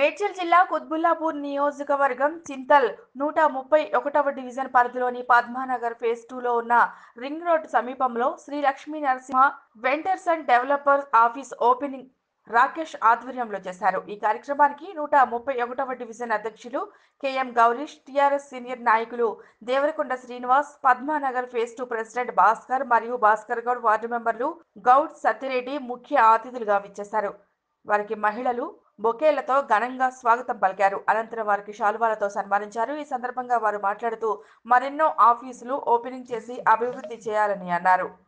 మేడ్చల్ జిల్లా కుత్బుల్లాపూర్ నియోజకవర్గం చింతల్ నూట ముప్పై ఒకటవ డివిజన్ పరిధిలోని పద్మానగర్ ఫేజ్ టూలో ఉన్న రింగ్ రోడ్ సమీపంలో Sri Lakshmi Narasimha ventures and developer office opening Rakesh ఆధ్వర్యంలో చేశారు ఈ కార్యక్రమానికి నూట ముప్పై ఒకటవ డివిజన్ అధ్యక్షులు కెఎం గౌరీష్ టిఆర్ఎస్ సీనియర్ నాయకులు Devarakonda Srinivas Padmanagar phase two president Bhaskar మరియు భాస్కర్ గౌడ్ వార్డు మెంబర్లు గౌడ్ సత్యరెడ్డి ముఖ్య అతిథులుగా విచ్చేశారు వారికి మహిళలు బొకేలతో ఘనంగా స్వాగతం పలికారు అనంతరం వారికి శాలువాలతో సన్మానించారు ఈ సందర్భంగా వారు మాట్లాడుతూ మరెన్నో ఆఫీసులు ఓపెనింగ్ చేసి అభివృద్ధి చేయాలని అన్నారు